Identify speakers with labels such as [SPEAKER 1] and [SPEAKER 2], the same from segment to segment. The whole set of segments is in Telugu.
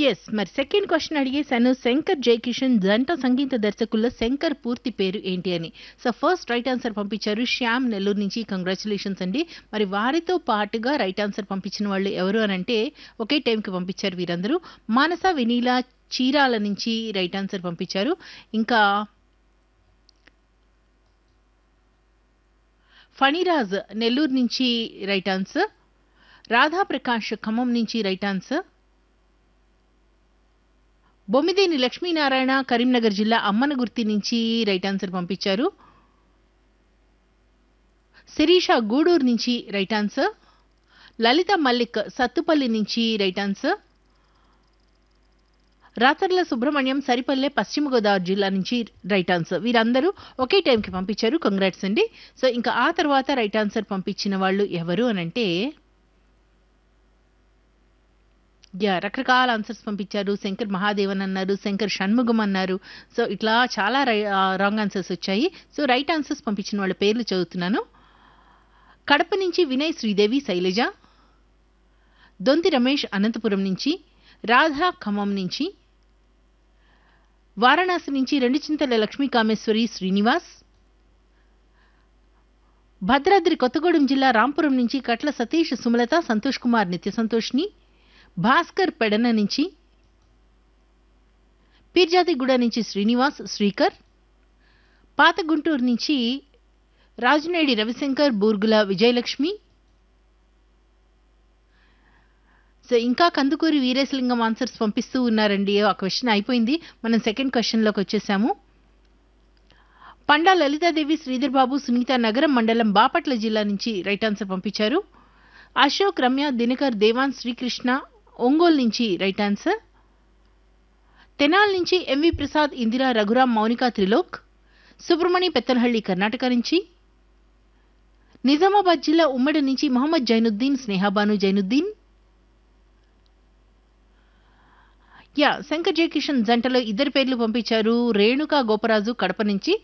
[SPEAKER 1] ఎస్ మరి సెకండ్ క్వశ్చన్ అడిగేశాను శంకర్ జయకిషన్ జంట సంగీత దర్శకుల్లో శంకర్ పూర్తి పేరు ఏంటి అని సో ఫస్ట్ రైట్ ఆన్సర్ పంపించారు శ్యామ్ నెల్లూరు నుంచి కంగ్రాచులేషన్స్ అండి మరి వారితో పాటుగా రైట్ ఆన్సర్ పంపించిన వాళ్ళు ఎవరు అని అంటే ఒకే టైంకి పంపించారు వీరందరూ మానస వినీల చీరాల నుంచి రైట్ ఆన్సర్ పంపించారు ఇంకా ఫణిరాజ్ నెల్లూరు నుంచి రైట్ ఆన్సర్ రాధాప్రకాష్ ఖమ్మం నుంచి రైట్ ఆన్సర్ బొమ్మిదేని లక్ష్మీనారాయణ కరీంనగర్ జిల్లా అమ్మనగుర్తి నుంచి రైట్ ఆన్సర్ పంపించారు శిరీష గూడూరు నుంచి రైట్ ఆన్సర్ లలిత మల్లిక్ సత్తుపల్లి నుంచి రైట్ ఆన్సర్ రాచర్ల సుబ్రహ్మణ్యం సరిపల్లె పశ్చిమ గోదావరి జిల్లా నుంచి రైట్ ఆన్సర్ వీరందరూ ఒకే టైంకి పంపించారు కంగ్రాట్స్ అండి సో ఇంకా ఆ తర్వాత రైట్ ఆన్సర్ పంపించిన వాళ్ళు ఎవరు అని అంటే యా రకరకాల ఆన్సర్స్ పంపించారు శంకర్ మహాదేవన్ అన్నారు శంకర్ షణ్ముఖం అన్నారు సో ఇట్లా చాలా రాంగ్ ఆన్సర్స్ వచ్చాయి సో రైట్ ఆన్సర్స్ పంపించిన వాళ్ళ పేర్లు చదువుతున్నాను కడప నుంచి వినయ్ శ్రీదేవి శైలజ దొంతి రమేష్ అనంతపురం నుంచి రాధా ఖమ్మం నుంచి వారణాసి నుంచి రెండు చింతల లక్ష్మీ కామేశ్వరి శ్రీనివాస్ భద్రాద్రి కొత్తగూడెం జిల్లా రాంపురం నుంచి కట్ల సతీష్ సుమలత సంతోష్ కుమార్ నిత్య సంతోష్ని భాస్కర్ పెడన నుంచి పీర్జాతిగూడ నుంచి శ్రీనివాస్ శ్రీకర్ పాత గుంటూరు నుంచి రాజునేడి రవిశంకర్ బూర్గుల విజయలక్ష్మి సో ఇంకా కందుకూరి వీరేశలింగం ఆన్సర్స్ పంపిస్తూ ఉన్నారండి ఆ క్వశ్చన్ అయిపోయింది మనం సెకండ్ క్వశ్చన్లోకి వచ్చేసాము పండా లలితాదేవి శ్రీధర్ బాబు సునీత నగరం మండలం బాపట్ల జిల్లా నుంచి రైట్ ఆన్సర్ పంపించారు అశోక్ రమ్య దినకర్ దేవాన్ శ్రీకృష్ణ ఒంగోలు నుంచి రైట్ ఆన్సర్ తెనాల్ నుంచి ఎంవి ప్రసాద్ ఇందిరా రఘురాం మౌనిక త్రిలోక్ సుబ్రమణి పెత్తనహళ్లి కర్ణాటక నుంచి నిజామాబాద్ జిల్లా ఉమ్మడి నుంచి మహమ్మద్ జైనుద్దీన్ స్నేహాబాను జైనుద్దీన్ యా శంకర్ జయకిషన్ జంటలో ఇద్దరు పేర్లు పంపించారు రేణుకా గోపరాజు కడప నుంచి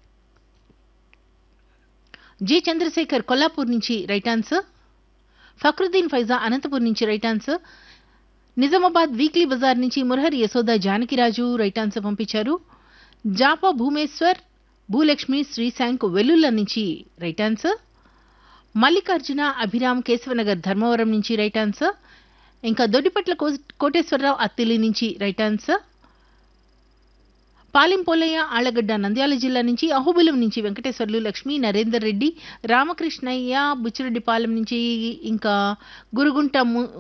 [SPEAKER 1] జి చంద్రశేఖర్ కొల్లాపూర్ నుంచి రైట్ ఆన్సర్ ఫక్రుద్దీన్ ఫైజా అనంతపూర్ నుంచి రైట్ ఆన్సర్ నిజామాబాద్ వీక్లీ బజార్ నుంచి మురహరి యశోద జానకిరాజు రైట్ ఆన్సర్ పంపించారు జాపా భూమేశ్వర్ భూలక్ష్మి శ్రీశాంక్ వెల్లుల్ల నుంచి రైట్ ఆన్సర్ మల్లికార్జున అభిరామ్ కేశవనగర్ ధర్మవరం నుంచి రైట్ ఆన్సర్ ఇంకా దొడ్డిపట్ల కోటేశ్వరరావు అత్తిలి నుంచి రైట్ ఆన్సర్ పాలింపోలయ్య ఆళ్లగడ్డ నంద్యాల జిల్లా నుంచి అహోబిలం నుంచి వెంకటేశ్వర్లు లక్ష్మీ నరేందర్ రెడ్డి రామకృష్ణయ్య బుచ్చిరెడ్డిపాలెం నుంచి ఇంకా గురుగుంట